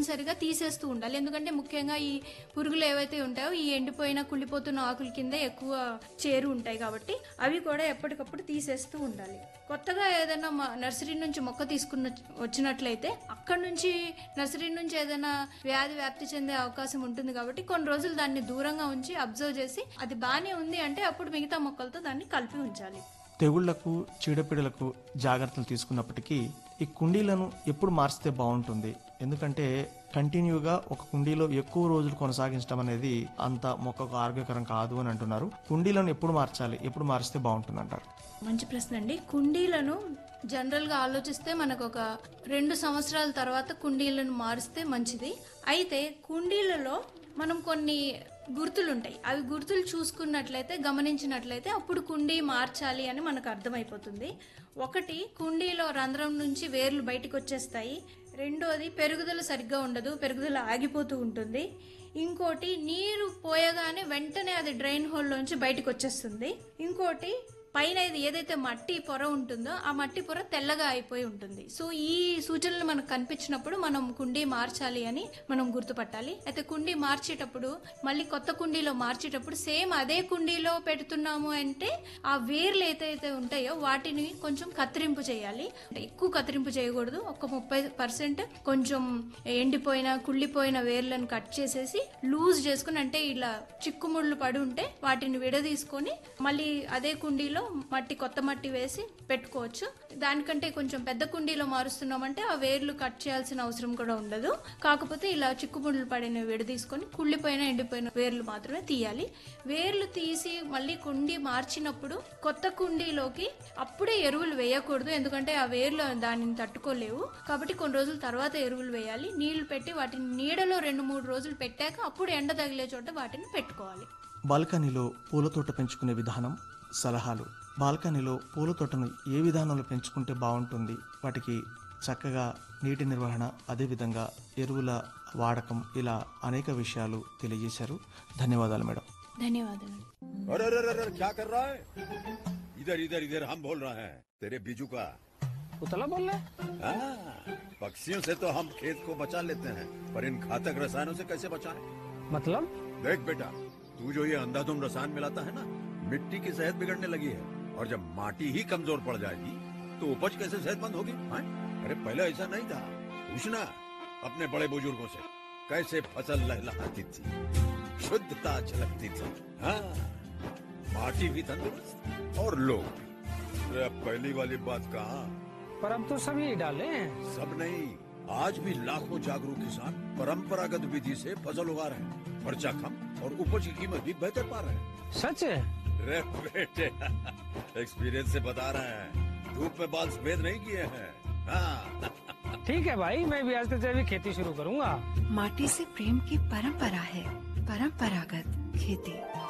తప్పనిసరిగా తీసేస్తూ ఉండాలి ఎందుకంటే ముఖ్యంగా ఈ పురుగులు ఏవైతే ఉంటాయో ఈ ఎండిపోయిన కుళ్ళిపోతున్న ఆకుల కింద ఎక్కువ చేరు ఉంటాయి కాబట్టి అవి కూడా ఎప్పటికప్పుడు తీసేస్తూ ఉండాలి కొత్తగా ఏదైనా మా- నర్సరీ నుంచి మొక్క తీసుకున్న వచ్చినట్లయితే అక్కడ నుంచి నర్సరీ నుంచి ఏదైనా వ్యాధి వ్యాప్తి చెందే అవకాశం ఉంటుంది కాబట్టి కొన్ని రోజులు దాన్ని దూరంగా ఉంచి అబ్జర్వ్ చేసి అది బాగానే ఉంది అంటే అప్పుడు మిగతా మొక్కలతో దాన్ని కలిపి ఉంచాలి తెగుళ్లకు చీడపీడలకు జాగ్రత్తలు తీసుకున్నప్పటికీ ఈ కుండీలను ఎప్పుడు మార్చితే బాగుంటుంది ఎందుకంటే కంటిన్యూగా ఒక కుండీలో ఎక్కువ రోజులు కొనసాగించడం అనేది అంత మొక్కకు ఆరోగ్యకరం కాదు అని అంటున్నారు కుండీలను ఎప్పుడు మార్చాలి ఎప్పుడు మారిస్తే బాగుంటుంది అంటారు మంచి ప్రశ్న అండి కుండీలను జనరల్గా ఆలోచిస్తే మనకు ఒక రెండు సంవత్సరాల తర్వాత కుండీలను మారిస్తే మంచిది అయితే కుండీలలో మనం కొన్ని గుర్తులు ఉంటాయి అవి గుర్తులు చూసుకున్నట్లయితే గమనించినట్లయితే అప్పుడు కుండీ మార్చాలి అని మనకు అర్థమైపోతుంది ఒకటి కుండీలో రంధ్రం నుంచి వేర్లు బయటకు వచ్చేస్తాయి రెండోది పెరుగుదల సరిగ్గా ఉండదు పెరుగుదల ఆగిపోతూ ఉంటుంది ఇంకోటి నీరు పోయగానే వెంటనే అది డ్రైన్ హోల్లోంచి బయటకు వచ్చేస్తుంది ఇంకోటి పైన ఇది ఏదైతే మట్టి పొర ఉంటుందో ఆ మట్టి పొర తెల్లగా అయిపోయి ఉంటుంది సో ఈ సూచనలు మనకు కనిపించినప్పుడు మనం కుండీ మార్చాలి అని మనం గుర్తుపట్టాలి అయితే కుండీ మార్చేటప్పుడు మళ్ళీ కొత్త కుండీలో మార్చేటప్పుడు సేమ్ అదే కుండీలో పెడుతున్నాము అంటే ఆ వేర్లు ఏదైతే ఉంటాయో వాటిని కొంచెం కత్తిరింపు చేయాలి అంటే ఎక్కువ కత్తిరింపు చేయకూడదు ఒక ముప్పై పర్సెంట్ కొంచెం ఎండిపోయిన కుళ్ళిపోయిన వేర్లను కట్ చేసేసి లూజ్ చేసుకుని అంటే ఇలా చిక్కుముళ్ళు పడి ఉంటే వాటిని విడదీసుకొని మళ్ళీ అదే కుండీలో మట్టి కొత్త మట్టి వేసి పెట్టుకోవచ్చు దానికంటే కొంచెం పెద్ద కుండీలో మారుస్తున్నామంటే ఆ వేర్లు కట్ చేయాల్సిన అవసరం కూడా ఉండదు కాకపోతే ఇలా చిక్కుముళ్ళు పడిన విడదీసుకొని కుళ్ళిపోయిన ఎండిపోయిన వేర్లు మాత్రమే తీయాలి వేర్లు తీసి మళ్ళీ కుండీ మార్చినప్పుడు కొత్త కుండీలోకి అప్పుడే ఎరువులు వేయకూడదు ఎందుకంటే ఆ వేర్లు దానిని తట్టుకోలేవు కాబట్టి కొన్ని రోజుల తర్వాత ఎరువులు వేయాలి నీళ్లు పెట్టి వాటిని నీడలో రెండు మూడు రోజులు పెట్టాక అప్పుడు ఎండ తగిలే చోట వాటిని పెట్టుకోవాలి బాల్కనీలో పూల తోట పెంచుకునే విధానం సలహాలు బాల్కనీలో పూల తోటను ఏ విధానంలో పెంచుకుంటే బాగుంటుంది వాటికి చక్కగా నీటి నిర్వహణ అదేవిధంగా ఎరువుల వాడకం ఇలా అనేక విషయాలు తెలియజేశారు ధన్యవాదాలు మేడం ధన్యవాదాలు अरे अरे अरे अरे, क्या कर रहा है इधर इधर इधर हम बोल रहे हैं तेरे बीजू का उतला बोल रहे हाँ, पक्षियों से तो हम खेत को बचा लेते हैं पर इन घातक रसायनों से कैसे बचाएं? मतलब देख बेटा तू जो ये अंधाधुंध रसायन मिलाता है ना मिट्टी की सेहत बिगड़ने लगी है और जब माटी ही कमजोर पड़ जाएगी तो उपज कैसे सेहतमंद होगी हाँ? अरे पहले ऐसा नहीं था पूछना अपने बड़े बुजुर्गों से कैसे फसल लहलहाती थी शुद्धता झलकती थी हाँ माटी भी तंदुरुस्त और लोग भी अरे अब पहली वाली बात कहा पर अब तो सभी डाले हैं सब नहीं आज भी लाखों जागरूक किसान परंपरागत विधि से फसल उगा रहे हैं खर्चा कम और उपज की कीमत भी बेहतर पा रहे हैं सच है रे बेटे एक्सपीरियंस से बता रहे हैं धूप में बाल सफेद नहीं किए हैं हाँ ठीक है भाई मैं भी आज से जैविक खेती शुरू करूंगा माटी से प्रेम की परंपरा है परंपरागत खेती